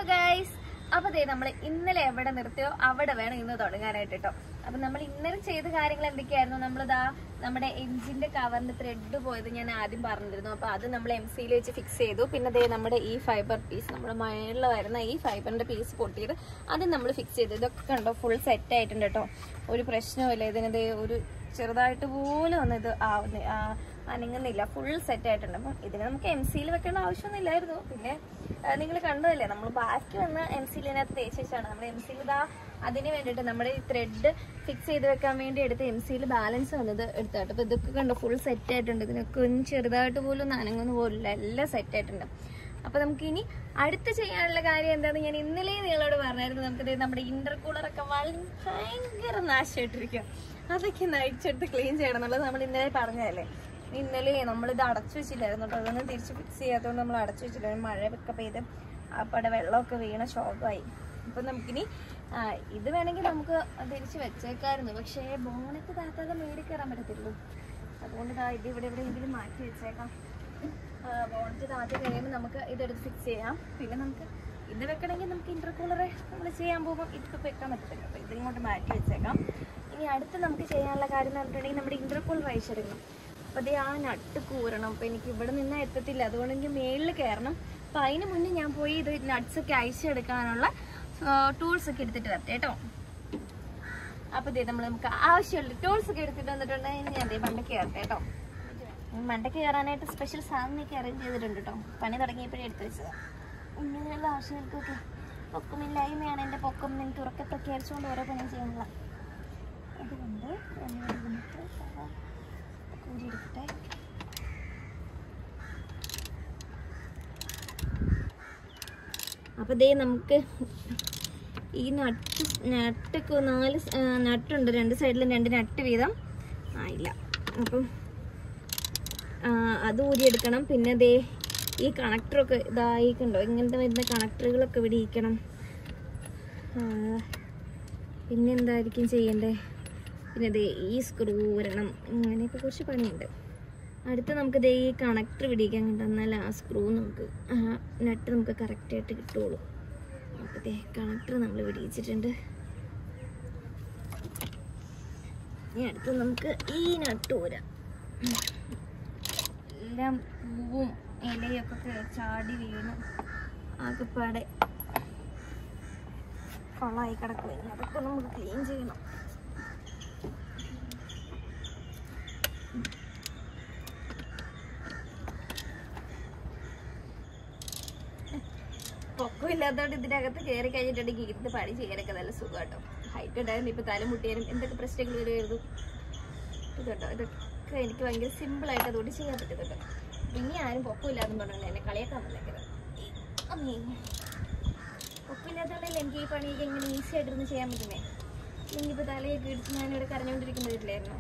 Guys അപ്പൊ ദേ നമ്മൾ ഇന്നലെ എവിടെ നിർത്തിയോ അവിടെ വേണം ഇന്ന് തുടങ്ങാനായിട്ട് കേട്ടോ അപ്പൊ നമ്മൾ ഇന്നലെ ചെയ്ത കാര്യങ്ങൾ എന്തൊക്കെയായിരുന്നു നമ്മളിതാ നമ്മുടെ എഞ്ചിന്റെ കവറിന്റെ ത്രെഡ് പോയത് ഞാൻ ആദ്യം പറഞ്ഞിരുന്നു അപ്പൊ അത് നമ്മൾ എം സിയിൽ വെച്ച് ഫിക്സ് ചെയ്തു പിന്നെ ദേ നമ്മുടെ ഈ ഫൈബർ പീസ് നമ്മുടെ മഴയിൽ വരുന്ന ഈ ഫൈബറിന്റെ പീസ് പൊട്ടിയത് അത് നമ്മൾ ഫിക്സ് ചെയ്തു ഇതൊക്കെ കണ്ടോ ഫുൾ സെറ്റ് ആയിട്ടുണ്ട് കേട്ടോ ഒരു പ്രശ്നവുമില്ല ഇതിന് ദേ ഒരു ചെറുതായിട്ട് പോലും ഒന്നും ഇത് ആവുന്ന ആ, അനങ്ങുന്നില്ല ഫുൾ സെറ്റ് ആയിട്ടുണ്ട് അപ്പം ഇതിന് നമുക്ക് എം സിയിൽ വെക്കേണ്ട ആവശ്യമൊന്നുമില്ലായിരുന്നു പിന്നെ നിങ്ങൾ കണ്ടതല്ലേ നമ്മൾ ബാക്കി വന്ന എം സിയിലിനകത്ത് തേച്ച് വെച്ചാണ് നമ്മൾ എം സിയിൽ ഇതാ അതിന് വേണ്ടിയിട്ട് നമ്മുടെ ഈ ത്രെഡ് ഫിക്സ് ചെയ്ത് വെക്കാൻ വേണ്ടി എടുത്ത് എം സിയിൽ ബാലൻസ് വന്നത് എടുത്താട്ടോ അപ്പോൾ ഇതൊക്കെ കണ്ടോ ഫുൾ സെറ്റ് ആയിട്ടുണ്ട് ഇതിനൊക്കെ ഒന്ന് ചെറുതായിട്ട് പോലും ഒന്ന് അനങ്ങുന്ന പോലില്ല എല്ലാം സെറ്റ് ആയിട്ടുണ്ട് അപ്പൊ നമുക്ക് ഇനി അടുത്ത് ചെയ്യാനുള്ള കാര്യം എന്താണെന്ന് ഞാൻ ഇന്നലെ നിങ്ങളോട് പറഞ്ഞായിരുന്നു നമുക്ക് നമ്മുടെ ഇന്റർകൂളർ ഒക്കെ വളരെ ഭയങ്കര നാശമായിട്ടിരിക്കും അതൊക്കെ ഒന്ന് അഴിച്ചെടുത്ത് ക്ലീൻ ചെയ്യണം എന്നുള്ളത് നമ്മൾ ഇന്നലെ പറഞ്ഞതല്ലേ ഇന്നലെ നമ്മളിത് അടച്ചു വെച്ചില്ലായിരുന്നു കേട്ടോ അതൊന്നും തിരിച്ച് ഫിക്സ് ചെയ്യാത്തതുകൊണ്ട് നമ്മൾ അടച്ചു വെച്ചില്ലായിരുന്നു മഴയൊക്കെ പെയ്ത് അപ്പടെ വെള്ളമൊക്കെ വീണ ശോകമായി അപ്പൊ നമുക്കിനി ആ, ഇത് വേണമെങ്കിൽ നമുക്ക് തിരിച്ച് വെച്ചേക്കായിരുന്നു പക്ഷേ ബോണറ്റ് താത്താതെ മേടി കയറാൻ പറ്റത്തില്ലല്ലോ അതുകൊണ്ട് ദാ ഇത് ഇവിടെ എവിടെയെങ്കിലും മാറ്റി വെച്ചേക്കാം ബോണറ്റ് താത്തി കഴിയുമ്പോൾ നമുക്ക് ഇതെടുത്ത് ഫിക്സ് ചെയ്യാം പിന്നെ നമുക്ക് ഇത് വെക്കണമെങ്കിൽ നമുക്ക് ഇന്റർകൂളറെ നമ്മൾ ചെയ്യാൻ പോകുമ്പോൾ ഇതിപ്പോൾ വെക്കാൻ പറ്റത്തില്ല അപ്പോൾ ഇതിങ്ങോട്ട് മാറ്റി വെച്ചേക്കാം ഇനി അടുത്ത് നമുക്ക് ചെയ്യാനുള്ള കാര്യം എന്ന് പറഞ്ഞിട്ടുണ്ടെങ്കിൽ നമ്മുടെ ഇന്റർകൂളർ അയച്ചെടുക്കണം അപ്പോൾ അതേ ആ നട്ട് കൂരണം അപ്പോൾ എനിക്ക് ഇവിടെ നിന്ന് എത്തത്തില്ല അതുകൊണ്ട് എനിക്ക് മേളിൽ കയറണം അപ്പോൾ അതിന് മുന്നേ ഞാൻ പോയി ഇത് നട്ട്സ് ഒക്കെ അയച്ചെടുക്കാനുള്ള ടൂൾസ് ഒക്കെ എടുത്തിട്ട് വരട്ടെ കേട്ടോ അപ്പോൾ ഇതേ നമ്മൾ നമുക്ക് ആവശ്യമുള്ള ടൂൾസ് ഒക്കെ എടുത്തിട്ട് വന്നിട്ടുണ്ടെങ്കിൽ ഞാൻ ദേ മണ്ടയ്ക്ക് കയറട്ടെ കേട്ടോ മണ്ടയ്ക്ക് കയറാനായിട്ട് സ്പെഷ്യൽ സാധനമൊക്കെ അറേഞ്ച് ചെയ്തിട്ടുണ്ട് കേട്ടോ പണി തുടങ്ങിയപ്പോഴേ എടുത്തു വെച്ചത് ഇങ്ങനെയുള്ള ആവശ്യങ്ങൾക്കൊക്കെ പൊക്കമില്ലായ്മയാണ് എൻ്റെ പൊക്കം ഞാൻ തുറക്കെ പ്രഖ്യാപിച്ചുകൊണ്ട് ഓരോ പണിയും ചെയ്യാനുള്ള അതുകൊണ്ട് ഞാൻ ഇതിനകത്ത് കൂടിയെടുക്കട്ടെ അപ്പോൾ ദേ നമുക്ക് ഈ നട്ട് നട്ടൊക്കെ നാല് സ്- ആ, നട്ടുണ്ട് രണ്ട് സൈഡിലും രണ്ട് നട്ട് വീതം ആയില്ല അപ്പം ആ, അത് ഊരിയെടുക്കണം പിന്നെ ദേ ഈ കണക്ടറൊക്കെ ഇതായിക്കുണ്ടോ ഇങ്ങനത്തെ വരുന്ന കണക്ടറുകളൊക്കെ ഇവിടെ ഇരിക്കണം ആ, പിന്നെ എന്തായിരിക്കും ചെയ്യണ്ടേ പിന്നെ ദേ ഈ സ്ക്രൂ ഊരണം അങ്ങനെയൊക്കെ കുറച്ച് പണിയുണ്ട് അടുത്ത് നമുക്ക് ദേ ഈ കണക്ടർ പിടിക്കാൻ കണ്ടോ എന്നാൽ ആ സ്ക്രൂ നമുക്ക് ആ നട്ട് നമുക്ക് കറക്റ്റായിട്ട് കിട്ടുള്ളൂ അപ്പോൾ ദേ കണക്ടർ നമ്മൾ പിടിച്ചിട്ടുണ്ട് ഇനി അടുത്ത് നമുക്ക് ഈ നട്ട് ഊരാം എല്ലാം പൂവും ഇലയൊക്കെ കേ- ചാടി വീണ് ആകെപ്പാടെ കൊള്ളായി കിടക്കും ഇനി അതൊക്കെ നമുക്ക് ക്ലീൻ ചെയ്യണം പൊക്കം ഇല്ലാത്തതുകൊണ്ട് ഇതിനകത്ത് കയറി കഴിഞ്ഞിട്ടുണ്ടെങ്കിൽ ഇരുന്ന് പണി ചെയ്യാനൊക്കെ നല്ല സുഖം കേട്ടോ ഹൈറ്റ് ഉണ്ടായിരുന്നു ഇപ്പൊ തല മുട്ടിയാലും എന്തൊക്കെ പ്രശ്നങ്ങൾ വരുമായിരുന്നു ഇത് കേട്ടോ ഇതൊക്കെ എനിക്ക് ഭയങ്കര സിമ്പിൾ ആയിട്ട് അതുകൊണ്ട് ചെയ്യാൻ പറ്റുന്നുണ്ട് ഇനി ആരും പൊക്കമില്ലാന്ന് പറഞ്ഞില്ല എന്നെ കളിയാക്കാൻ വന്നേക്കത് അമ്മേ പൊക്കമില്ലാത്തതുകൊണ്ടല്ലേ എനിക്ക് ഈ പണിയൊക്കെ ഇങ്ങനെ ഈസി ആയിട്ടിരുന്ന് ചെയ്യാൻ പറ്റുന്നേ ഇനിയിപ്പോൾ തലയൊക്കെ ഇടിച്ച് ഞാനിവിടെ കരഞ്ഞുകൊണ്ടിരിക്കുന്ന വീട്ടിലായിരുന്നു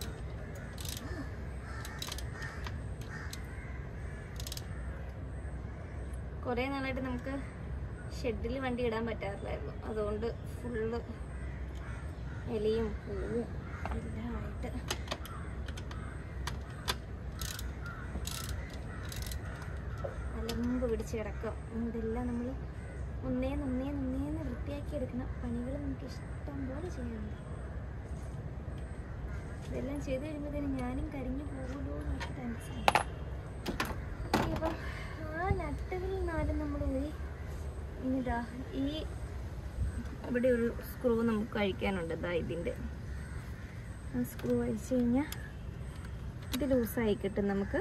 കുറേ നാളായിട്ട് നമുക്ക് ഷെഡിൽ വണ്ടി ഇടാൻ പറ്റാറില്ലായിരുന്നു അതുകൊണ്ട് ഫുള്ള് ഇലയും പൂവും എല്ലാം ആയിട്ട് അലമ്പ് പിടിച്ച് കിടക്കും ഇതെല്ലാം നമ്മൾ ഒന്നേ നന്നേ നന്നേന്ന് വൃത്തിയാക്കി എടുക്കുന്ന പണികൾ നമുക്ക് ഇഷ്ടം പോലെ ചെയ്യാനുണ്ട് ഇതെല്ലാം ചെയ്ത് കഴിയുമ്പോഴത്തേനും ഞാനും കരിഞ്ഞു പോകുമല്ലോ എന്നൊക്കെ ടെൻഷൻ ഇപ്പം ആ നട്ടുകളിൽ നാലും നമ്മൾ പോയി ഇനിതാ ഈ ഇവിടെ ഒരു സ്ക്രൂ നമുക്ക് കഴിക്കാനുണ്ട് ഇതാ ഇതിൻ്റെ ആ സ്ക്രൂ അഴിച്ചു കഴിഞ്ഞാൽ ഇത് ലൂസായി കിട്ടും നമുക്ക്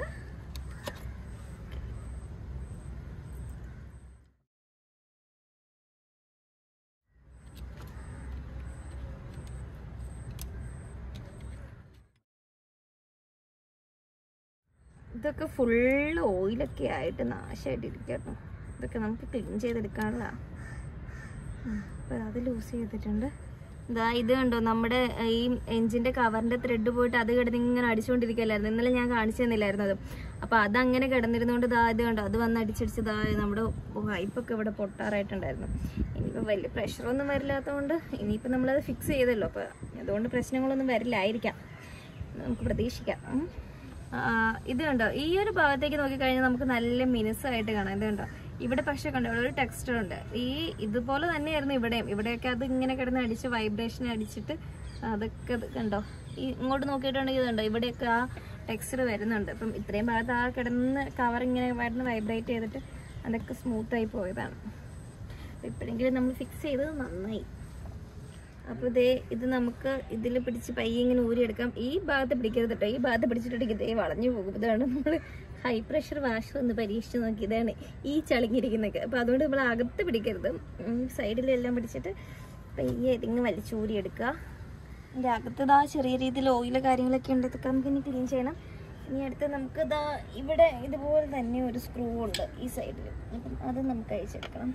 ഇതൊക്കെ ഫുള്ള് ഓയിലൊക്കെ ആയിട്ട് നാശമായിട്ട് ഇരിക്കുന്നു ഇതൊക്കെ നമുക്ക് ക്ലീൻ ചെയ്തെടുക്കാനുള്ള അപ്പം അത് ലൂസ് ചെയ്തിട്ടുണ്ട് ഇതാ ഇത് കണ്ടോ നമ്മുടെ ഈ എഞ്ചിന്റെ കവറിന്റെ ത്രെഡ് പോയിട്ട് അത് കിടന്ന് ഇങ്ങനെ അടിച്ചുകൊണ്ടിരിക്കലായിരുന്നു ഇന്നലെ ഞാൻ കാണിച്ചു തന്നില്ലായിരുന്നു അത് അപ്പൊ അത് അങ്ങനെ കിടന്നിരുന്നോണ്ട് ഇതാ ഇത് കണ്ടോ അത് വന്ന് അടിച്ചടിച്ച് ഇതാ നമ്മുടെ പൈപ്പൊക്കെ ഇവിടെ പൊട്ടാറായിട്ടുണ്ടായിരുന്നു ഇനിയിപ്പോൾ വലിയ പ്രഷറൊന്നും വരില്ലാത്തതുകൊണ്ട് ഇനിയിപ്പോൾ നമ്മളത് ഫിക്സ് ചെയ്തല്ലോ അപ്പോൾ അതുകൊണ്ട് പ്രശ്നങ്ങളൊന്നും വരില്ലായിരിക്കാം നമുക്ക് പ്രതീക്ഷിക്കാം ഉം. ആ, ഇത് കണ്ടോ ഈ ഒരു ഭാഗത്തേക്ക് നോക്കിക്കഴിഞ്ഞാൽ നമുക്ക് നല്ല മിനുസമായിട്ട് കാണാം ഇത് കണ്ടോ ഇവിടെ പക്ഷെ കണ്ടോ ഇവിടെ ഒരു ടെക്സ്ചർ ഉണ്ട് ഈ ഇതുപോലെ തന്നെയായിരുന്നു ഇവിടെയും ഇവിടെയൊക്കെ അത് ഇങ്ങനെ കിടന്ന് അടിച്ച് വൈബ്രേഷൻ അടിച്ചിട്ട് അതൊക്കെ ഇത് കണ്ടോ ഈ ഇങ്ങോട്ട് നോക്കിയിട്ടുണ്ടെങ്കിൽ ഇതുണ്ടോ ഇവിടെയൊക്കെ ആ ടെക്സ്ചർ വരുന്നുണ്ട് അപ്പം ഇത്രയും ഭാഗത്ത് ആ കിടന്ന് കവർ ഇങ്ങനെ വരുന്ന വൈബ്രേറ്റ് ചെയ്തിട്ട് അതൊക്കെ സ്മൂത്തായി പോയതാണ് അപ്പം ഇപ്പോഴെങ്കിലും നമ്മൾ ഫിക്സ് ചെയ്തത് നന്നായി അപ്പോൾ ഇതേ ഇത് നമുക്ക് ഇതിൽ പിടിച്ച് പയ്യെ ഇങ്ങനെ ഊരിയെടുക്കാം ഈ ഭാഗത്ത് പിടിക്കരുത് കേട്ടോ ഈ ഭാഗത്ത് പിടിച്ചിട്ടുണ്ടെങ്കിൽ ഇതേ വളഞ്ഞു പോകും ഇതാണ് നമ്മൾ ഹൈ പ്രഷർ വാഷ് ഒന്ന് പരീക്ഷിച്ച് നോക്കി ഇതാണ് ഈ ചളിങ്ങിരിക്കുന്നൊക്കെ അപ്പോൾ അതുകൊണ്ട് നമ്മൾ അകത്ത് പിടിക്കരുത് ഉം, സൈഡിലെല്ലാം പിടിച്ചിട്ട് പയ്യെ ഇതിങ്ങനെ വലിച്ചൂരിയെടുക്കുക ഇതിൻ്റെ അകത്ത് ഇതാ ചെറിയ രീതിയിൽ ഓയിൽ കാര്യങ്ങളൊക്കെ ഉണ്ട് ഇതൊക്കെ നമുക്ക് ഇനി ക്ലീൻ ചെയ്യണം ഇനി അടുത്ത് നമുക്ക് ഇതാ ഇവിടെ ഇതുപോലെ തന്നെ ഒരു സ്ക്രൂ ഉണ്ട് ഈ സൈഡിൽ അപ്പം അത് നമുക്ക് അഴിച്ചെടുക്കണം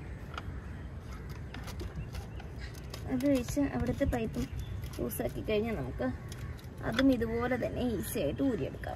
അത് വെച്ച് അവിടുത്തെ പൈപ്പും ലൂസാക്കി കഴിഞ്ഞാൽ നമുക്ക് അതും ഇതുപോലെ തന്നെ ഈസി ആയിട്ട് ഊരിയെടുക്കാം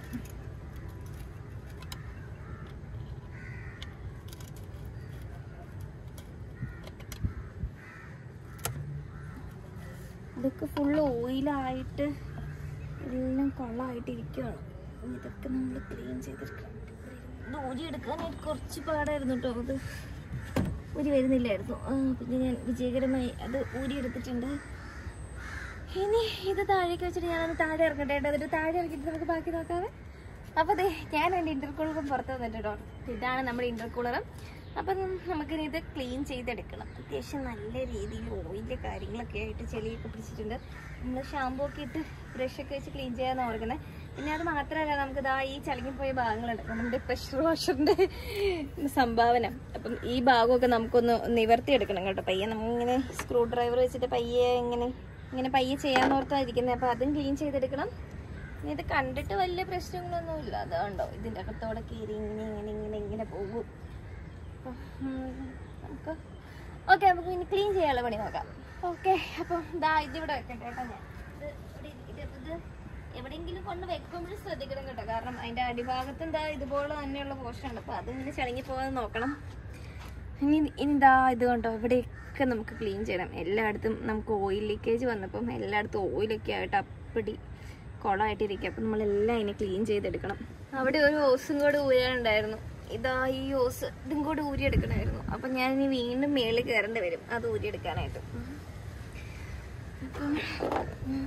ഇതൊക്കെ ഫുള്ള് ഓയിലായിട്ട് എല്ലാം കൊള്ളായിട്ട് ഇരിക്കുകയാണ് ഇനി ഇതൊക്കെ നമ്മൾ ക്ലീൻ ചെയ്തെടുക്കണം ഇത് ഊരിയെടുക്കാനായിട്ട് കുറച്ച് പാടായിരുന്നു കേട്ടോ അത് ഊരി വരുന്നില്ലായിരുന്നു ആ, പിന്നെ ഞാൻ വിജയകരമായി അത് ഊരിയെടുത്തിട്ടുണ്ട് ഇനി ഇത് താഴേക്ക് വെച്ചിട്ട് ഞാനത് താഴെ ഇറക്കട്ടെ കേട്ടോ എന്നിട്ട് താഴെ ഇറക്കിയിട്ട് നമുക്ക് ബാക്കി നോക്കാവേ അപ്പോൾ അതെ ഞാൻ എൻ്റെ ഇൻ്റർകൂളറും പുറത്ത് വന്നിട്ട് കേട്ടോ ഇതാണ് നമ്മുടെ ഇൻ്റർകൂളറും അപ്പം നമുക്കിനി ഇത് ക്ലീൻ ചെയ്തെടുക്കണം അത്യാവശ്യം നല്ല രീതിയിൽ ഓയിൻ്റെ കാര്യങ്ങളൊക്കെ ആയിട്ട് ചെളിയൊക്കെ പിടിച്ചിട്ടുണ്ട് നമ്മൾ ഷാമ്പൂ ഒക്കെ ഇട്ട് ബ്രഷൊക്കെ വെച്ച് ക്ലീൻ ചെയ്യാന്ന് ഓർക്കുന്നത് പിന്നെ അത് മാത്രമല്ല നമുക്ക് ഇതാ ഈ ചളിങ്ങിപ്പോയ ഭാഗങ്ങളുണ്ട് നമ്മുടെ പ്രഷർ വാഷറിൻ്റെ സംഭാവന അപ്പം ഈ ഭാഗമൊക്കെ നമുക്കൊന്ന് നിവർത്തിയെടുക്കണം കേട്ടോ പയ്യെ നമ്മളിങ്ങനെ സ്ക്രൂ ഡ്രൈവർ വെച്ചിട്ട് പയ്യെ ഇങ്ങനെ ഇങ്ങനെ പയ്യെ ചെയ്യാന്നോർത്തായിരിക്കുന്നത് അപ്പോൾ അതും ക്ലീൻ ചെയ്തെടുക്കണം ഇനി ഇത് കണ്ടിട്ട് വലിയ പ്രശ്നങ്ങളൊന്നും ഇല്ല അതുകൊണ്ടോ ഇതിൻ്റെ അകത്തോടെ കയറി ഇങ്ങനെ ഇങ്ങനെ ഇങ്ങനെ ഇങ്ങനെ പോകും അപ്പം, ഉം, നമുക്ക് ഓക്കെ നമുക്ക് ഇനി ക്ലീൻ ചെയ്യാനുള്ള പണി നോക്കാം ഓക്കെ അപ്പം ദാ ഇതിവിടെ വെക്കട്ടെ കേട്ടോ ഞാൻ ഇത് ഇവിടെ ഇരിക്കട്ടെ. അപ്പൊ ഇത് എവിടെയെങ്കിലും കൊണ്ട് വെക്കുമ്പോഴും ശ്രദ്ധിക്കണം കേട്ടോ കാരണം അതിൻ്റെ അടിഭാഗത്ത് എന്താ ഇതുപോലെ തന്നെയുള്ള പോർഷനാണ് അപ്പോൾ അതിങ്ങനെ ചളങ്ങി പോകാതെ നോക്കണം ഇനി ഇനി ഇതാ ഇത് കണ്ടോ ഇവിടെയൊക്കെ നമുക്ക് ക്ലീൻ ചെയ്യണം എല്ലായിടത്തും നമുക്ക് ഓയിൽ ലീക്കേജ് വന്നപ്പം എല്ലായിടത്തും ഓയിലൊക്കെ ആയിട്ട് അപ്പടി കുളമായിട്ടിരിക്കുക അപ്പം നമ്മളെല്ലാം ഇനി ക്ലീൻ ചെയ്തെടുക്കണം അവിടെ ഒരു ഓസും കൂടെ ഊരാനുണ്ടായിരുന്നു ഇതാ ഈ ഓസ് ഇതും കൂടെ ഊരിയെടുക്കണമായിരുന്നു അപ്പം ഞാൻ ഇനി വീണ്ടും മേളിൽ കയറേണ്ടി വരും അത് ഊരിയെടുക്കാനായിട്ട് അപ്പം ഉം.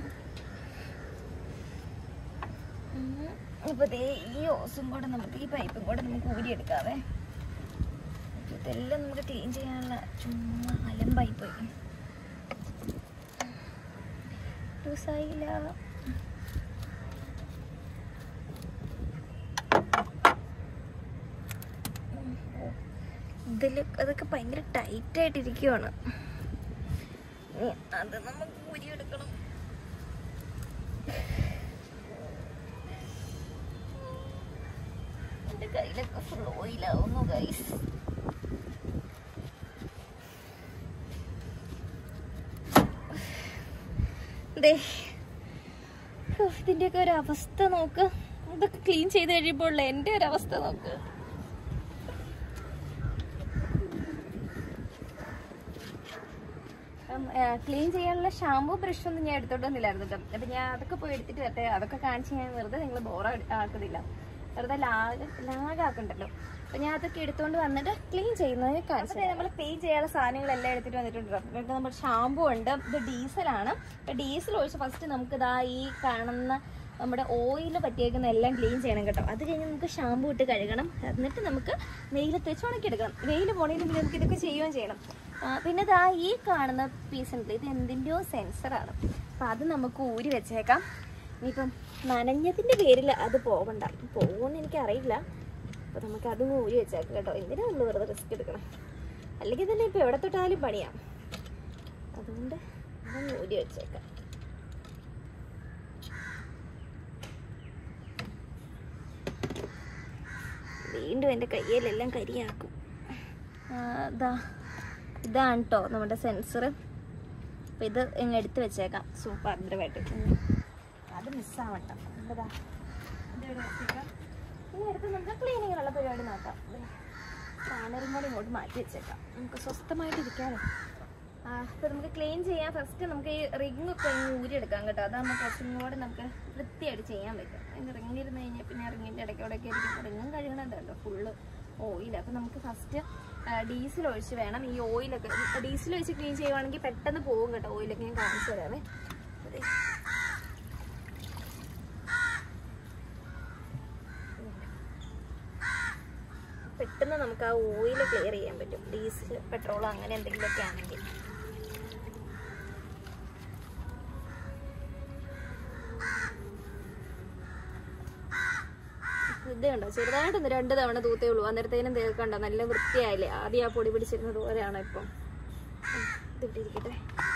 ഉം. അപ്പൊ ദേ ഈ ഓസും കൂടെ നമുക്ക് ഈ പൈപ്പും കൂടെ നമുക്ക് ഊരിയെടുക്കാവേ ഇതെല്ലാം നമുക്ക് ക്ലീൻ ചെയ്യാനുള്ള ചുമ്മാ അലമ്പായി പോയി ലൂസായില്ല ഇതില് അതൊക്കെ ഭയങ്കര ടൈറ്റ് ആയിട്ടിരിക്കുവാണ് ഇനി അത് നമുക്ക് ഊരിയെടുക്കണം എന്റെ കയ്യിലൊക്കെ ഫുൾ ഓയിലാവുന്നു ഗൈസ് ദേ ഉഫ്, ഇതിന്റെയൊക്കെ ഒരു അവസ്ഥ നോക്ക് ഇതൊക്കെ ക്ലീൻ ചെയ്ത് കഴിയുമ്പോൾ എന്റെ ഒരു അവസ്ഥ നോക്ക് ക്ലീൻ ചെയ്യാനുള്ള ഷാമ്പു ബ്രഷ് ഒന്നും ഞാൻ എടുത്തോണ്ടൊന്നുമില്ലായിരുന്നു കേട്ടോ അപ്പൊ ഞാൻ അതൊക്കെ പോയി എടുത്തിട്ട് വരട്ടെ അതൊക്കെ കാണിച്ച് ഞാൻ വെറുതെ നിങ്ങൾ ബോറ ആക്കുന്നില്ല വെറുതെ ലാഗ് ലാഗ് ആക്കണ്ടല്ലോ അപ്പൊ ഞാൻ അതൊക്കെ എടുത്തോണ്ട് വന്നിട്ട് ക്ലീൻ ചെയ്യുന്നതിന് കാണിച്ചു നമ്മൾ ക്ലീൻ ചെയ്യാനുള്ള സാധനങ്ങളെല്ലാം എടുത്തിട്ട് വന്നിട്ടുണ്ട് കേട്ടോ. എന്നിട്ട് നമ്മുടെ ഷാമ്പു ഉണ്ട് ഇത് ഡീസലാണ് അപ്പൊ ഡീസൽ ഒഴിച്ച് ഫസ്റ്റ് നമുക്ക് ഇതാ ഈ കാണുന്ന നമ്മുടെ ഓയിൽ പറ്റിയേക്കുന്ന എല്ലാം ക്ലീൻ ചെയ്യണം കേട്ടോ അത് കഴിഞ്ഞ് നമുക്ക് ഷാമ്പു ഇട്ട് കഴുകണം എന്നിട്ട് നമുക്ക് വെയിലത്ത് വെച്ച് ഉണക്കിയെടുക്കണം വെയിൽ പോണതിന് മുന്നേ നമുക്ക് ഇതൊക്കെ ചെയ്യുകയും ചെയ്യണം ആ, പിന്നെ ഇതാ ഈ കാണുന്ന പീസ് ഉണ്ട് ഇത് എന്തിൻ്റെയോ സെൻസറാണ് അപ്പം അത് നമുക്ക് ഊരി വെച്ചേക്കാം ഇനിയിപ്പം നനഞ്ഞതിൻ്റെ പേരിൽ അത് പോകണ്ട പോകുമെന്ന് എനിക്കറിയില്ല അപ്പോൾ നമുക്ക് അതും ഊരി വെച്ചേക്കാം കേട്ടോ എന്തിനാ നമ്മൾ വെറുതെ റിസ്ക് എടുക്കണം അല്ലെങ്കിൽ തന്നെ ഇപ്പോൾ എവിടെ തൊട്ടാലും പണിയാം അതുകൊണ്ട് അതൊന്ന് ഊരി വെച്ചേക്കാം വീണ്ടും എൻ്റെ കയ്യിലെല്ലാം കരിയാക്കും ആ, ഇതാ ഇതാണ് കേട്ടോ നമ്മുടെ സെൻസർ അപ്പം ഇത് ഇങ്ങ് എടുത്ത് വെച്ചേക്കാം സൂപ്പർ ഭദ്രമായിട്ട് ഉം. അത് മിസ്സാവണ്ട എന്താ ഇതിവിടെ വെച്ചേക്കാം ഇനി എടുത്ത് നമുക്ക് ക്ലീനിങ്ങിനുള്ള പരിപാടി നോക്കാം സ്പാനറും കൂടി ഇങ്ങോട്ട് മാറ്റി വെച്ചേക്കാം നമുക്ക് സ്വസ്ഥമായിട്ട് ഇരിക്കാമല്ലോ ആ അപ്പം നമുക്ക് ക്ലീൻ ചെയ്യാൻ ഫസ്റ്റ് നമുക്ക് ഈ റിങ് ഒക്കെ അങ്ങ് ഊരിയെടുക്കാം കേട്ടോ അതാകുമ്പോൾ കുറച്ചും കൂടെ നമുക്ക് വൃത്തിയായിട്ട് ചെയ്യാൻ പറ്റും അതിന് റിങ് ഇരുന്ന് കഴിഞ്ഞാൽ പിന്നെ റിങ്ങിൻ്റെ ഇടയ്ക്കൂടെയൊക്കെ ഇരിക്കും റിങ്ങും കഴുകണുണ്ട് കേട്ടോ ഫുള്ള് ഓയിൽ അപ്പം നമുക്ക് ഫസ്റ്റ് ഡീസൽ ഒഴിച്ച് വേണം ഈ ഓയിലൊക്കെ ഡീസൽ ഒഴിച്ച് ക്ലീൻ ചെയ്യുവാണെങ്കിൽ പെട്ടെന്ന് പോകും കേട്ടോ ഓയിലൊക്കെ ഞാൻ കാണിച്ചു തരാമേ അതെ. പെട്ടെന്ന് നമുക്ക് ആ ഓയിൽ ക്ലിയർ ചെയ്യാൻ പറ്റും ഡീസൽ പെട്രോൾ അങ്ങനെ എന്തെങ്കിലുമൊക്കെ ആണെങ്കിൽ ഇത് കണ്ടോ ചെറുതായിട്ടൊന്ന് രണ്ട് തവണ തൂത്തേ ഉള്ളൂ അന്നേരത്തേനും ദേ കണ്ടോ നല്ല വൃത്തിയായില്ലേ ആദ്യം ആ പൊടി പിടിച്ചിരുന്നത് പോലെയാണോ ഇപ്പം ഇതിവിടെ ഇരിക്കട്ടെ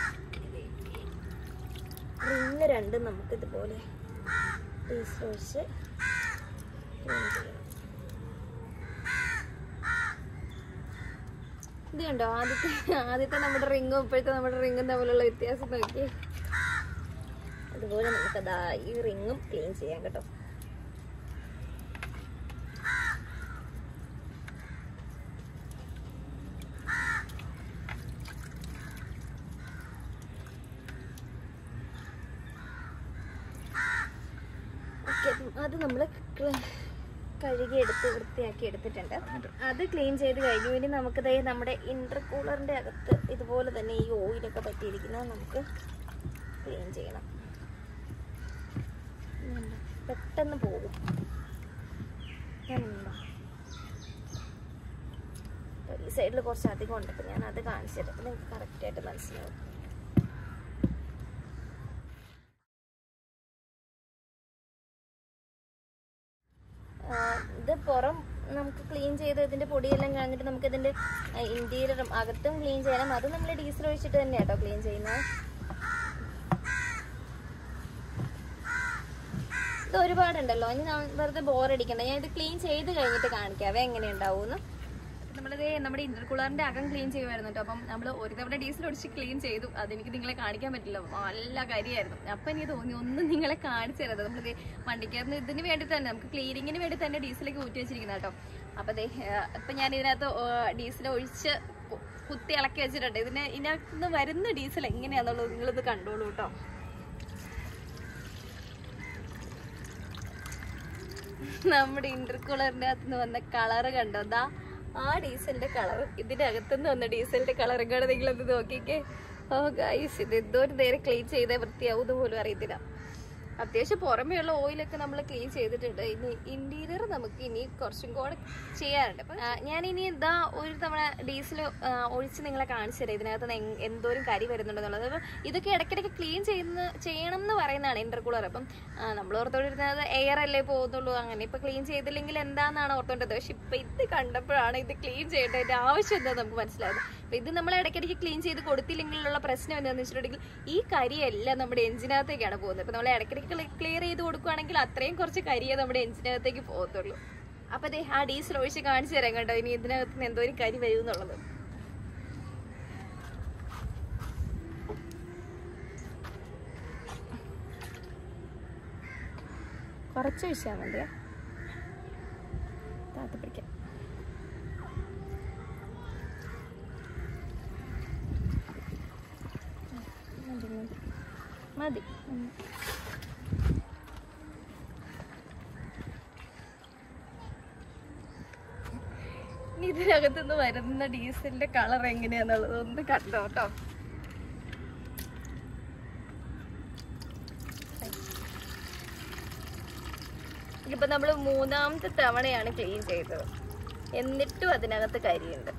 റിങ് രണ്ടും നമുക്ക് ഇതുപോലെ ഡീസൽ ഒഴിച്ച് clean ചെയ്യണം. ഇത് കണ്ടോ ആദ്യത്തെ ആദ്യത്തെ നമ്മുടെ റിങ്ങും ഇപ്പോഴത്തെ നമ്മുടെ റിങ്ങും തമ്മിലുള്ള വ്യത്യാസം നോക്കി അതുപോലെ നമുക്കതാ ഈ റിങ്ങും ക്ലീൻ ചെയ്യാം കേട്ടോ ഓക്കെ അത് നമ്മൾ കഴുകി എടുത്ത് വൃത്തിയാക്കി എടുത്തിട്ടുണ്ട് അത് ക്ലീൻ ചെയ്ത് കഴിഞ്ഞു ഇനി നമുക്ക് ദേ നമ്മുടെ ഇന്റർകൂളറിന്റെ അകത്ത് ഇതുപോലെ തന്നെ ഈ ഓയിലൊക്കെ പറ്റിയിരിക്കുന്നത് നമുക്ക് ക്ലീൻ ചെയ്യണം ഉം. പെട്ടെന്ന് പോകും കണ്ടോ? ഈ സൈഡിൽ കുറച്ച് അധികം ഉണ്ട് അപ്പം ഞാൻ അത് കാണിച്ചിട്ട് നിങ്ങൾക്ക് കറക്റ്റായിട്ട് മനസ്സിലാവും ആ, ഇത് പുറം നമുക്ക് ക്ലീൻ ചെയ്ത് ഇതിന്റെ പൊടിയെല്ലാം കളഞ്ഞിട്ട് നമുക്ക് ഇതിന്റെ ഇന്റീരിയറും അകത്തും ക്ലീൻ ചെയ്യണം അത് നമ്മൾ ഡീസൽ ഒഴിച്ചിട്ട് തന്നെ കേട്ടോ ക്ലീൻ ചെയ്യുന്നത് ഇത് ഒരുപാടുണ്ടല്ലോ ഇനി ഞാൻ വെറുതെ ബോറടിക്കണ്ട ഞാൻ ഇത് ക്ലീൻ ചെയ്ത് കഴിഞ്ഞിട്ട് കാണിക്കാവേ എങ്ങനെ ഉണ്ടാവും നമ്മളിത് നമ്മുടെ ഇന്റർകൂളറിന്റെ അകം ക്ലീൻ ചെയ്യുമായിരുന്നു കേട്ടോ അപ്പം നമ്മൾ ഒരു തവണ ഡീസൽ ഒടിച്ച് ക്ലീൻ ചെയ്തു അതെനിക്ക് നിങ്ങളെ കാണിക്കാൻ പറ്റില്ല നല്ല കാര്യമായിരുന്നു അപ്പൊ എനിക്ക് തോന്നി ഒന്നും നിങ്ങളെ കാണിച്ചു തരുന്നത് നമ്മളിത് വണ്ടിക്കകത്ത് ഇതിന് വേണ്ടി തന്നെ നമുക്ക് ക്ലീനിങ്ങിന് വേണ്ടി തന്നെ ഡീസലേക്ക് ഊറ്റി വെച്ചിരിക്കുന്ന കേട്ടോ അപ്പൊ ദേ ഇപ്പൊ ഞാൻ ഇതിനകത്ത് ഡീസൽ ഒഴിച്ച് കു- കുത്തി ഇളക്കി വെച്ചിട്ടുണ്ട് ഇതിന് ഇതിനകത്ത് വരുന്ന ഡീസൽ എങ്ങനെയാന്നുള്ളത് നിങ്ങളിത് കണ്ടോളൂ കേട്ടോ നമ്മുടെ ഇന്റർകൂളറിന്റെ അകത്ത് നിന്ന് വന്ന കളറ് കണ്ടോ ദാ ആ ഡീസലിന്റെ കളർ ഇതിന്റെ അകത്തുനിന്ന് വന്ന ഡീസലിന്റെ കളറും കൂടെ നിങ്ങളൊന്ന് നോക്കിക്കേ ഓ ഗൈസ് ഇത് എന്തോ ഒരു നേരെ ക്ലീൻ ചെയ്തേ വൃത്തിയാവും പോലും അറിയത്തില്ല അത്യാവശ്യം പുറമെയുള്ള ഓയിലൊക്കെ നമ്മൾ ക്ലീൻ ചെയ്തിട്ടുണ്ട് ഇനി ഇന്റീരിയർ നമുക്ക് ഇനി കുറച്ചും കൂടെ ചെയ്യാനുണ്ട് അപ്പൊ ഞാൻ ഇനി ഇതാ ഒരു തവണ ഡീസൽ ഒഴിച്ച് നിങ്ങളെ കാണിച്ചു തരാം ഇതിനകത്ത് നിന്ന് എങ്- എന്തോരം കരി വരുന്നുണ്ടെന്നുള്ളത് അപ്പൊ ഇതൊക്കെ ഇടയ്ക്കിടയ്ക്ക് ക്ലീൻ ചെയ്യുന്ന ചെയ്യണം എന്ന് പറയുന്നതാണ് ഇന്റർകൂളർ അപ്പം നമ്മൾ ഓർത്തോണ്ടിരുന്നത് എയർ അല്ലേ പോകുന്നുള്ളൂ അങ്ങനെ ഇപ്പൊ ക്ലീൻ ചെയ്തില്ലെങ്കിൽ എന്താണെന്നാണ് ഓർത്തോണ്ടത് പക്ഷെ ഇപ്പൊ ഇത് കണ്ടപ്പോഴാണ് ഇത് ക്ലീൻ ചെയ്യേണ്ടതിന്റെ ആവശ്യം എന്താ നമുക്ക് മനസ്സിലായത് അപ്പൊ ഇത് നമ്മൾ ഇടയ്ക്കിടയ്ക്ക് ക്ലീൻ ചെയ്ത് കൊടുത്തില്ലെങ്കിലുള്ള പ്രശ്നം എന്താണെന്ന് വെച്ചിട്ടുണ്ടെങ്കിൽ ഈ കരിയെല്ലാം നമ്മുടെ എഞ്ചിനകത്തേക്കാണ് പോകുന്നത് അപ്പൊ നമ്മൾ ഇടയ്ക്കിടയ്ക്ക് ക്ലിയർ ചെയ്ത് കൊടുക്കുകയാണെങ്കിൽ അത്രയും കുറച്ച് കരിയെ നമ്മുടെ എഞ്ചിനകത്തേക്ക് പോകത്തുള്ളൂ അപ്പൊ അതെ ആ ഡീസൽ ഒഴിച്ച് കാണിച്ചു തരാം കേട്ടോ ഇനി ഇതിനകത്ത് നിന്ന് എന്തോ ഒരു കരി വരും എന്നുള്ളത് കുറച്ച് ഒഴിച്ചാൽ മതിയാ താത്തി പിടിക്കാം മതി, മതി. മതി ഉം. ഇനി ഇതിനകത്തുനിന്ന് വരുന്ന ഡീസലിന്റെ കളർ എങ്ങനെയാന്നുള്ളത് ഒന്ന് കണ്ടോ കേട്ടോ ഇപ്പൊ നമ്മൾ മൂന്നാമത്തെ തവണയാണ് ക്ലീൻ ചെയ്തത് എന്നിട്ടും അതിനകത്ത് കരിയുണ്ട്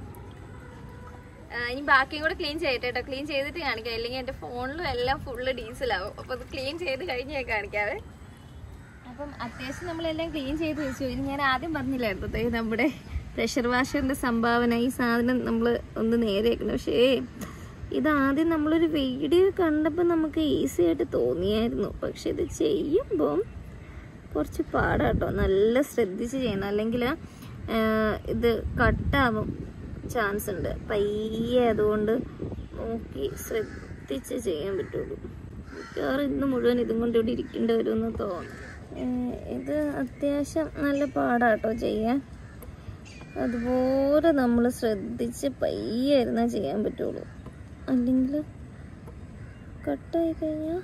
ആ, ഇനി ബാക്കിയും കൂടെ ക്ലീൻ ചെയ്യട്ടെ കേട്ടോ ക്ലീൻ ചെയ്തിട്ട് കാണിക്കാം അല്ലെങ്കിൽ എന്റെ ഫോണിലും എല്ലാം ഫുള്ള് ഡീസലാവും അപ്പൊ അത് ക്ലീൻ ചെയ്ത് കഴിഞ്ഞ് ഞാൻ കാണിക്കാവേ അപ്പം അത്യാവശ്യം നമ്മളെല്ലാം ക്ലീൻ ചെയ്ത് വെച്ചു ഇനി ഞാൻ ആദ്യം പറഞ്ഞില്ലായിരുന്നു ദേ നമ്മുടെ പ്രഷർ വാഷറിന്റെ സംഭാവന ഈ സാധനം നമ്മൾ ഒന്ന് നേരെയാക്കണം പക്ഷേ ഇത് ആദ്യം നമ്മളൊരു വീഡിയോ കണ്ടപ്പോൾ നമുക്ക് ഈസി ആയിട്ട് തോന്നിയായിരുന്നു പക്ഷെ ഇത് ചെയ്യുമ്പം കുറച്ച് പാടാട്ടോ നല്ല ശ്രദ്ധിച്ച് ചെയ്യണം അല്ലെങ്കിൽ ഇത് കട്ടാവും ചാൻസ് ഉണ്ട് പയ്യെ അതുകൊണ്ട് നോക്കി ശ്രദ്ധിച്ച് ചെയ്യാൻ പറ്റുള്ളൂ മിക്കവാറും ഇന്ന് മുഴുവൻ ഇതും കൊണ്ട് ഇവിടെ ഇരിക്കേണ്ടി വരുമെന്ന് തോന്നുന്നു ഏഹ് ഇത് അത്യാവശ്യം നല്ല പാടാട്ടോ ചെയ്യാൻ അതുപോലെ നമ്മൾ ശ്രദ്ധിച്ച് പയ്യെ ഇരുന്നാൽ ചെയ്യാൻ പറ്റുള്ളൂ അല്ലെങ്കിൽ കട്ടായി കഴിഞ്ഞാൽ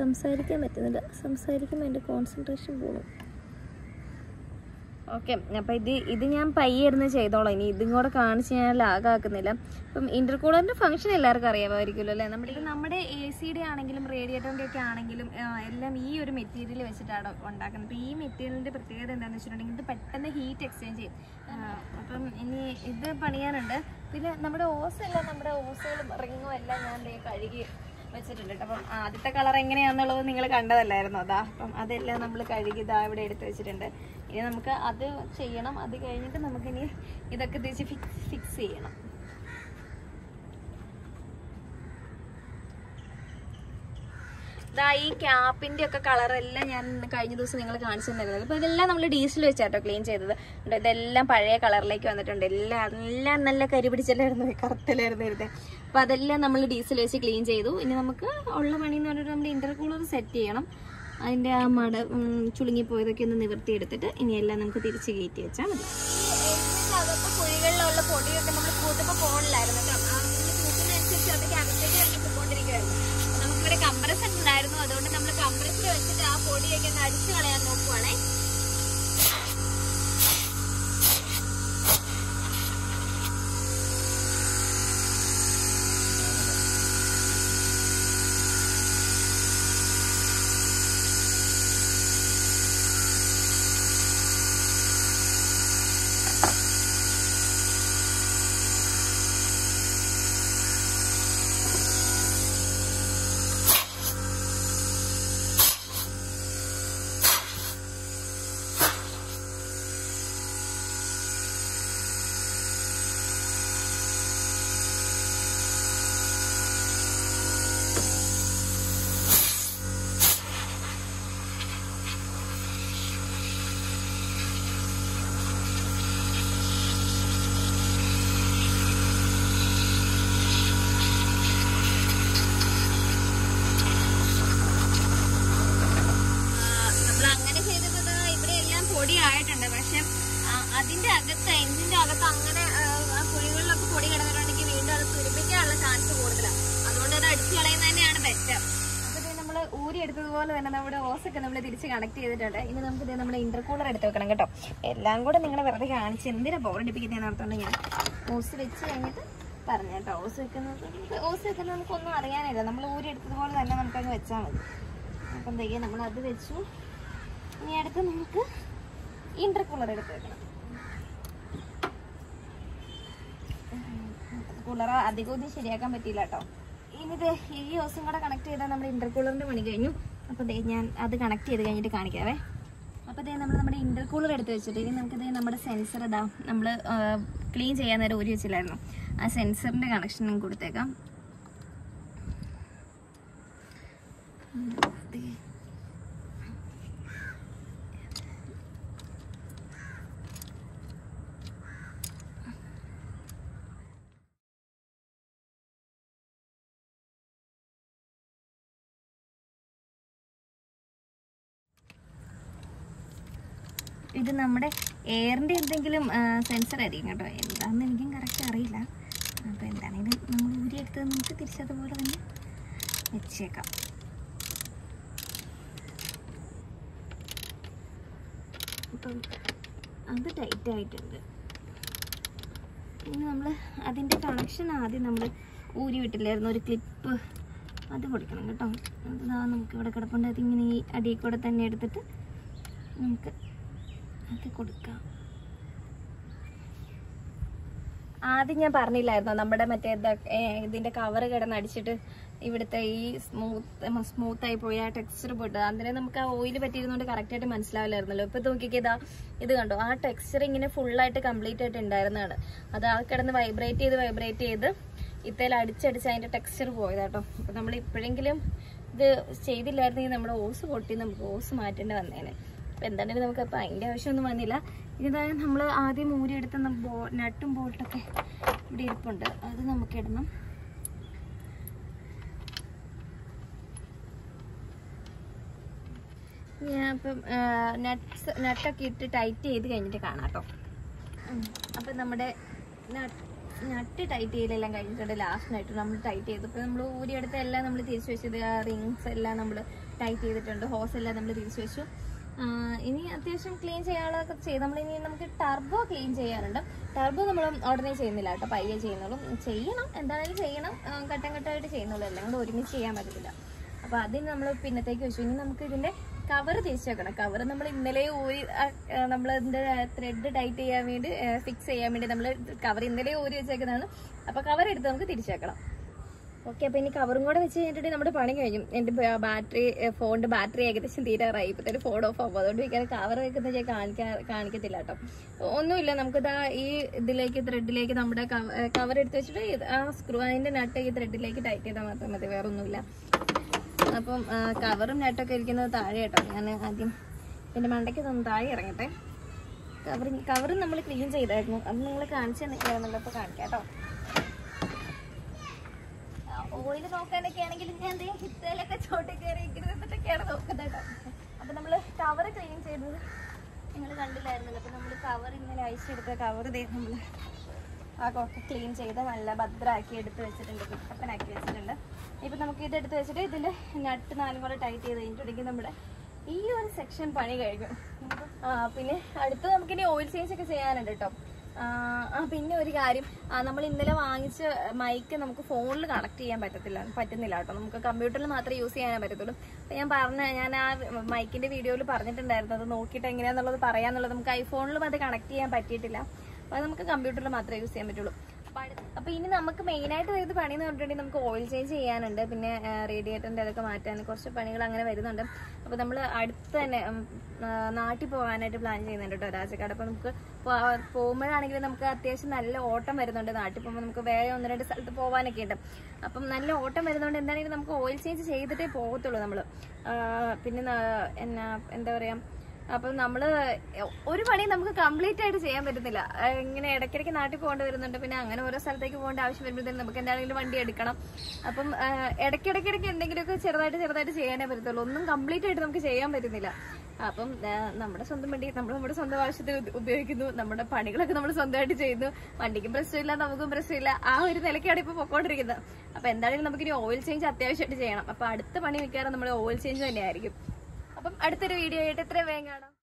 സംസാരിക്കാൻ പറ്റുന്നില്ല സംസാരിക്കുമ്പോൾ എൻ്റെ കോൺസെൻട്രേഷൻ പോകും ഓക്കെ അപ്പം ഇത് ഇത് ഞാൻ പയ്യെ ഇരുന്ന് ചെയ്തോളാം ഇനി ഇതും കൂടെ കാണിച്ച് ഞാൻ ലാഗാക്കുന്നില്ല അപ്പം ഇന്റർകൂളറിന്റെ ഫംഗ്ഷൻ എല്ലാവർക്കും അറിയാമായിരിക്കുമല്ലോ അല്ലേ നമ്മുടെ ഇത് നമ്മുടെ എ സിയുടെ ആണെങ്കിലും റേഡിയേറ്ററിൻ്റെ ഒക്കെ ആണെങ്കിലും ആ, എല്ലാം ഈ ഒരു മെറ്റീരിയൽ വെച്ചിട്ടാണ് ഉണ്ടാക്കുന്നത് അപ്പം ഈ മെറ്റീരിയലിന്റെ പ്രത്യേകത എന്താണെന്ന് വെച്ചിട്ടുണ്ടെങ്കിൽ ഇത് പെട്ടെന്ന് ഹീറ്റ് എക്സ്ചേഞ്ച് ചെയ്യും ആ, അപ്പം ഇനി ഇത് പണിയാനുണ്ട് പിന്നെ നമ്മുടെ ഓസ് എല്ലാം നമ്മുടെ ഓസുകളും റിങ്ങും എല്ലാം ഞാൻ ദേ കഴുകി വെച്ചിട്ടുണ്ട് കേട്ടോ അപ്പം ആദ്യത്തെ കളർ എങ്ങനെയാണെന്നുള്ളത് നിങ്ങൾ കണ്ടതല്ലായിരുന്നു അതാ അപ്പം അതെല്ലാം നമ്മൾ കഴുകി ഇതാ ഇവിടെ എടുത്ത് വെച്ചിട്ടുണ്ട് ഇനി നമുക്ക് അത് ചെയ്യണം അത് കഴിഞ്ഞിട്ട് നമുക്കിനി ഇതൊക്കെ തിരിച്ച് ഫിക്സ് ഫിക്സ് ചെയ്യണം ഇതാ ഈ ക്യാപ്പിന്റെ ഒക്കെ കളറെല്ലാം ഞാൻ കഴിഞ്ഞ ദിവസം നിങ്ങൾ കാണിച്ചിട്ടുണ്ടായിരുന്നു അപ്പൊ ഇതെല്ലാം നമ്മൾ ഡീസൽ വെച്ചാട്ടോ ക്ലീൻ ചെയ്തത് ഉണ്ട് ഇതെല്ലാം പഴയ കളറിലേക്ക് വന്നിട്ടുണ്ട് എല്ലാം എല്ലാം നല്ല കരി പിടിച്ചല്ലായിരുന്നു കറുത്തലായിരുന്നു ഇരുന്നത് അപ്പൊ അതെല്ലാം നമ്മൾ ഡീസൽ വെച്ച് ക്ലീൻ ചെയ്തു ഇനി നമുക്ക് ഉള്ള പണി എന്ന് പറഞ്ഞിട്ട് നമ്മുടെ ഇന്റർകൂളർ സെറ്റ് ചെയ്യണം അതിന്റെ ആ മട ഉം, ചുളുങ്ങിപ്പോയതൊക്കെ ഒന്ന് നിവർത്തി എടുത്തിട്ട് ഇനി എല്ലാം നമുക്ക് തിരിച്ച് കയറ്റി വെച്ചാൽ മതി അകത്ത് കുഴികളിലുള്ള പൊടിയൊക്കെ നമ്മൾ കൂട്ടപ്പോ ഫോണിലായിരുന്നു കേട്ടോ തൂക്കുന്നതനുസരിച്ച് അതൊക്കെ അകത്തേക്ക് തന്നെ പോയിക്കൊണ്ടിരിക്കുവായിരുന്നു നമുക്കിവിടെ കംപ്രസർ ഉണ്ടായിരുന്നു അതുകൊണ്ട് നമ്മൾ കംപ്രസർ വെച്ചിട്ട് ആ പൊടിയൊക്കെ ഒന്ന് അടിച്ചു കളയാൻ നോക്കുവാണേ നമ്മൾ അങ്ങനെ ചെയ്തപ്പോ ദാ ഇവിടെ എല്ലാം പൊടിയായിട്ടുണ്ട് പക്ഷെ ആ, അതിന്റെ അകത്ത് എഞ്ചിന്റെ അകത്ത് അങ്ങനെ ആ, ആ കുഴികളിലൊക്കെ പൊടി കിടന്നിട്ടുണ്ടെങ്കിൽ വീണ്ടും അത് തുരുപ്പിക്കാനുള്ള ചാൻസ് കൂടുതലാണ് അതുകൊണ്ട് അത് അടിച്ചു കളയുന്നത് തന്നെയാണ് ബെറ്റർ നമ്മൾ ഊരി എടുത്തതുപോലെ തന്നെ നമ്മുടെ ഓസൊക്കെ നമ്മൾ തിരിച്ച് കണക്ട് ചെയ്തിട്ടുണ്ട് ഇനി നമുക്ക് ഇത് നമ്മുടെ ഇന്റർകൂളർ എടുത്ത് വെക്കണം കേട്ടോ എല്ലാം കൂടെ നിങ്ങളെ വെറുതെ കാണിച്ച് എന്തിനാ ബോറടിപ്പിക്കുന്നതെന്ന് ഓർത്തോണ്ട് ഞാൻ ഓസ് വെച്ച് കഴിഞ്ഞിട്ട് പറഞ്ഞു കേട്ടോ ഓസ് വെക്കുന്നത് ഓസ് വെക്കുന്നത് നമുക്കൊന്നും അറിയാനില്ല നമ്മൾ ഊരി എടുത്തതുപോലെ തന്നെ നമുക്കങ്ങ് വെച്ചാൽ മതി അപ്പം എന്തൊക്കെയാ നമ്മൾ അത് വെച്ചു ഇനി അടുത്ത് നമുക്ക് ഇന്റർകൂളർ എടുത്ത് വെക്കണം കൂളർ അധികം ഒന്നും ശരിയാക്കാൻ പറ്റിയില്ല കേട്ടോ ഇനി ദേ ഈ ദിവസം കൂടെ കണക്ട് ചെയ്താൽ നമ്മുടെ ഇന്റർകൂളറിന്റെ പണി കഴിഞ്ഞു അപ്പോൾ ദേ ഞാൻ അത് കണക്ട് ചെയ്ത് കഴിഞ്ഞിട്ട് കാണിക്കാവേ അപ്പോൾ ദേ നമ്മൾ നമ്മുടെ ഇന്റർകൂളർ എടുത്ത് വെച്ചിട്ട് ഇനി നമുക്ക് ദേ നമ്മുടെ സെൻസർ ഇതാ നമ്മൾ ക്ലീൻ ചെയ്യാൻ നേരം ഊരി വെച്ചില്ലായിരുന്നു ആ സെൻസറിന്റെ കണക്ഷൻ കൊടുത്തേക്കാം ഉം, ദേ. ഇത് നമ്മുടെ എയറിൻ്റെ എന്തെങ്കിലും സെൻസർ ആയിരിക്കും കേട്ടോ എന്താണെന്ന് എനിക്കും കറക്റ്റ് അറിയില്ല അപ്പോൾ എന്താണെങ്കിലും നമ്മൾ ഊരിയെടുത്തത് നമുക്ക് തിരിച്ചതുപോലെ തന്നെ വെച്ചേക്കാം അപ്പം അത് ടൈറ്റ് ആയിട്ടുണ്ട് ഇനി നമ്മൾ അതിൻ്റെ കണക്ഷൻ ആദ്യം നമ്മൾ ഊരി വിട്ടില്ലായിരുന്നു ഒരു ക്ലിപ്പ് അത് കൊടുക്കണം കേട്ടോ അതാ നമുക്ക് ഇവിടെ കിടപ്പുണ്ട് അതിങ്ങനെ ഈ അടിയിൽ കൂടെ തന്നെ എടുത്തിട്ട് നമുക്ക് അത് കൊടുക്കാം ആദ്യം ഞാൻ പറഞ്ഞില്ലായിരുന്നോ നമ്മുടെ മറ്റേ ഇതൊക്കെ, ഏ, ഇതിന്റെ കവർ കിടന്ന് അടിച്ചിട്ട് ഇവിടുത്തെ ഈ സ്മൂത്ത് സ്മൂത്ത് ആയി പോയി ആ ടെക്സ്ചർ പോയിട്ട് അന്നേരം നമുക്ക് ആ ഓയിൽ പറ്റിയിരുന്നോണ്ട് കറക്റ്റ് ആയിട്ട് മനസ്സിലാവില്ലായിരുന്നല്ലോ ഇപ്പൊ നോക്കിക്കേ ഇതാ ഇത് കണ്ടോ ആ ടെക്സ്ചർ ഇങ്ങനെ full ആയിട്ട് കംപ്ലീറ്റ് ആയിട്ട് ഉണ്ടായിരുന്നതാണ് അത് ആ കിടന്ന് വൈബ്രേറ്റ് ചെയ്ത് വൈബ്രേറ്റ് ചെയ്ത് ഇത്തേൽ അടിച്ചടിച്ച് അതിന്റെ ടെക്സ്ചർ പോയതാട്ടോ അപ്പൊ നമ്മൾ ഇപ്പോഴെങ്കിലും ഇത് ചെയ്തില്ലായിരുന്നെങ്കിൽ നമ്മുടെ ഓസ് പൊട്ടി നമുക്ക് ഓസ് മാറ്റേണ്ടി വന്നേനെ അപ്പൊ എന്താണെങ്കിലും നമുക്ക് അപ്പൊ അതിന്റെ ആവശ്യമൊന്നും വന്നില്ല ഇതായത് നമ്മൾ ആദ്യം ഊരിയെടുത്ത ന- ബോ- നട്ടും ബോൾട്ടൊക്കെ ഇവിടെ ഇരിപ്പുണ്ട് അത് നമുക്ക് ഇടണം ഞാൻ ഇപ്പം നട്ട്സ് നട്ടൊക്കെ ഇട്ട് ടൈറ്റ് ചെയ്ത് കഴിഞ്ഞിട്ട് കാണാം കേട്ടോ അപ്പം നമ്മുടെ നട്ട് ടൈറ്റ് ചെയ്യലെല്ലാം കഴിഞ്ഞിട്ടുണ്ട് ലാസ്റ്റ് നട്ട് നമ്മൾ ടൈറ്റ് ചെയ്തു ഇപ്പം നമ്മൾ ഊരിയെടുത്ത എല്ലാം നമ്മൾ തിരിച്ചു വെച്ചത് ആ റിങ്സ് എല്ലാം നമ്മൾ ടൈറ്റ് ചെയ്തിട്ടുണ്ട് ഹോസ് എല്ലാം നമ്മൾ തിരിച്ചു വെച്ചു ആ, ഇനി അത്യാവശ്യം ക്ലീൻ ചെയ്യാനുള്ളതൊക്കെ ചെയ്ത് നമ്മൾ ഇനി നമുക്ക് ടർബോ ക്ലീൻ ചെയ്യാറുണ്ട് ടർബോ നമ്മൾ ഉടനെ ചെയ്യുന്നില്ല കേട്ടോ പയ്യെ ചെയ്യുന്നുള്ളൂ ചെയ്യണം എന്താണെങ്കിലും ചെയ്യണം ആ, ഘട്ടം ഘട്ടമായിട്ട് ചെയ്യുന്നുള്ളൂ എല്ലാം കൂടെ ഒരുമിച്ച് ചെയ്യാൻ പറ്റത്തില്ല അപ്പൊ അതിന് നമ്മൾ പിന്നത്തേക്ക് വെച്ചു ഇനി നമുക്ക് ഇതിന്റെ കവർ തിരിച്ചു വെക്കണം കവർ നമ്മൾ ഇന്നലെ ഊരി നമ്മൾ ഇതിന്റെ ത്രെഡ് ടൈറ്റ് ചെയ്യാൻ വേണ്ടി ഫിക്സ് ചെയ്യാൻ വേണ്ടി നമ്മൾ കവർ ഇന്നലെ ഊരി വെച്ചേക്കുന്നതാണ് അപ്പൊ കവർ എടുത്ത് നമുക്ക് തിരിച്ചു വെക്കണം ഓക്കെ അപ്പൊ ഇനി കവറും കൂടെ വെച്ച് കഴിഞ്ഞിട്ട് നമ്മുടെ പണി കഴിഞ്ഞു എന്റെ ബാറ്ററി ഫോണിന്റെ ബാറ്ററി ഏകദേശം തീരാറായി ഇപ്പൊ തന്നെ ഫോൺ ഓഫ് ആകും അതുകൊണ്ട് ഇങ്ങനെ കവർ വെക്കുന്നത് ഞാൻ കാണിക്കാ കാണിക്കത്തില്ല കേട്ടോ ഒന്നുമില്ല നമുക്കിതാ ഈ ഇതിലേക്ക് ത്രെഡിലേക്ക് നമ്മുടെ കവർ എടുത്ത് വെച്ചിട്ട് ഇത് ആ സ്ക്രൂ അതിന്റെ നട്ട് ഈ ത്രെഡിലേക്ക് ടൈറ്റ് ചെയ്താൽ മാത്രം മതി വേറെ ഒന്നുമില്ല അപ്പം ആ, കവറും നെട്ടൊക്കെ ഇരിക്കുന്നത് താഴെ കേട്ടോ ഞാൻ ആദ്യം പിന്നെ മണ്ടയ്ക്ക് ഒന്ന് താഴെ ഇറങ്ങട്ടെ കവർ കവറും നമ്മൾ ക്ലീൻ ചെയ്തായിരുന്നു അത് നിങ്ങൾ കാണിച്ചു തന്നിട്ടായിരുന്നല്ലോ അപ്പോൾ കാണിക്കാം കേട്ടോ ഓയിൽ നോക്കാനൊക്കെ ആണെങ്കിൽ ഞാൻ ദേ ഹിത്തയിലൊക്കെ ചോട്ടി കയറി ഇരിക്കുന്നതൊക്കെയാണ് നോക്കുന്നത് കേട്ടോ അപ്പൊ നമ്മള് കവർ ക്ലീൻ ചെയ്തത് നിങ്ങൾ കണ്ടില്ലായിരുന്നല്ലോ അപ്പൊ നമ്മള് കവർ ഇന്നലെ അയച്ചെടുത്ത കവർ ദേ നമ്മള് ആ കൊക്കെ ക്ലീൻ ചെയ്ത് നല്ല ഭദ്രമാക്കി എടുത്ത് വെച്ചിട്ടുണ്ട് കുട്ടപ്പനാക്കി വെച്ചിട്ടുണ്ട് ഇപ്പൊ നമുക്ക് ഇത് എടുത്ത് വെച്ചിട്ട് ഇതിന്റെ നട്ട് നാലും കൂടെ ടൈറ്റ് ചെയ്ത് കഴിഞ്ഞിട്ടുണ്ടെങ്കിൽ നമ്മുടെ ഈ ഒരു സെക്ഷൻ പണി കഴിഞ്ഞു ആ പിന്നെ അടുത്ത് നമുക്കിനി ഓയിൽ ചേഞ്ച് ഒക്കെ ചെയ്യാനുണ്ട് കേട്ടോ ആ ആ, പിന്നെ ഒരു കാര്യം ആ, നമ്മൾ ഇന്നലെ വാങ്ങിച്ച മൈക്ക് നമുക്ക് ഫോണിൽ കണക്ട് ചെയ്യാൻ പറ്റത്തില്ല പറ്റുന്നില്ല കേട്ടോ നമുക്ക് കമ്പ്യൂട്ടറിൽ മാത്രമേ യൂസ് ചെയ്യാനേ പറ്റത്തുള്ളൂ അപ്പൊ ഞാൻ പറഞ്ഞ ഞാൻ ആ മൈക്കിന്റെ വീഡിയോയിൽ പറഞ്ഞിട്ടുണ്ടായിരുന്നു അത് നോക്കിയിട്ട് എങ്ങനെയാന്നുള്ളത് പറയാന്നുള്ളത് നമുക്ക് ഐഫോണിലും അത് കണക്ട് ചെയ്യാൻ പറ്റിയിട്ടില്ല അപ്പൊ അത് നമുക്ക് കമ്പ്യൂട്ടറിൽ മാത്രമേ യൂസ് ചെയ്യാൻ പറ്റുള്ളൂ അപ്പൊ അടുത്ത- അപ്പൊ ഇനി നമുക്ക് മെയിൻ ആയിട്ട് വരുന്നത് പണി എന്ന് പറഞ്ഞിട്ടുണ്ടെങ്കിൽ നമുക്ക് ഓയിൽ ചേഞ്ച് ചെയ്യാനുണ്ട് പിന്നെ റേഡിയേറ്ററിന്റെ അതൊക്കെ മാറ്റാൻ കുറച്ച് പണികൾ അങ്ങനെ വരുന്നുണ്ട് അപ്പൊ നമ്മൾ അടുത്ത് തന്നെ ഉം, ആ, നാട്ടിൽ പോകാനായിട്ട് പ്ലാൻ ചെയ്യുന്നുണ്ട് കേട്ടോ രാജക്കാട് അപ്പൊ നമുക്ക് പോ- പോകുമ്പോഴാണെങ്കിൽ നമുക്ക് അത്യാവശ്യം നല്ല ഓട്ടം വരുന്നുണ്ട് നാട്ടിൽ പോകുമ്പോൾ നമുക്ക് വേറെ ഒന്ന് രണ്ട് സ്ഥലത്ത് പോകാനൊക്കെ ഉണ്ട് അപ്പം നല്ല ഓട്ടം വരുന്നതുകൊണ്ട് എന്താണെങ്കിലും നമുക്ക് ഓയിൽ ചേഞ്ച് ചെയ്തിട്ടേ പോകത്തുള്ളൂ നമ്മൾ പിന്നെ ന- എന്നാ എന്താ പറയാ അപ്പം നമ്മള് ഒരു പണി നമുക്ക് കംപ്ലീറ്റ് ആയിട്ട് ചെയ്യാൻ പറ്റുന്നില്ല ആ, ഇങ്ങനെ ഇടയ്ക്കിടയ്ക്ക് നാട്ടിൽ പോകേണ്ടി വരുന്നുണ്ട് പിന്നെ അങ്ങനെ ഓരോ സ്ഥലത്തേക്ക് പോകേണ്ട ആവശ്യം വരുമ്പോഴത്തേക്കും നമുക്ക് എന്താണെങ്കിലും വണ്ടി എടുക്കണം അപ്പം ആ, ഇടയ്ക്കിടയ്ക്കിടയ്ക്ക് എന്തെങ്കിലുമൊക്കെ ചെറുതായിട്ട് ചെറുതായിട്ട് ചെയ്യാനേ പറ്റത്തുള്ളൂ ഒന്നും കംപ്ലീറ്റ് ആയിട്ട് നമുക്ക് ചെയ്യാൻ പറ്റുന്നില്ല അപ്പം ആ, നമ്മുടെ സ്വന്തം വണ്ടി നമ്മൾ നമ്മുടെ സ്വന്തം ആവശ്യത്തിന് ഉപ- ഉപയോഗിക്കുന്നു നമ്മുടെ പണികളൊക്കെ നമ്മൾ സ്വന്തമായിട്ട് ചെയ്യുന്നു വണ്ടിക്കും പ്രശ്നമില്ല നമുക്കും പ്രശ്നമില്ല ആ ഒരു നിലയ്ക്കാണ് ഇപ്പൊ പൊക്കോണ്ടിരിക്കുന്നത് അപ്പൊ എന്തായാലും നമുക്ക് ഇനി ഓയിൽ ചേഞ്ച് അത്യാവശ്യമായിട്ട് ചെയ്യണം അപ്പൊ അടുത്ത പണി മിക്കവാറും നമ്മുടെ ഓയിൽ ചേഞ്ച് തന്നെയായിരിക്കും അപ്പം അടുത്തൊരു വീഡിയോ ആയിട്ട് എത്രയും വേഗം കാണാം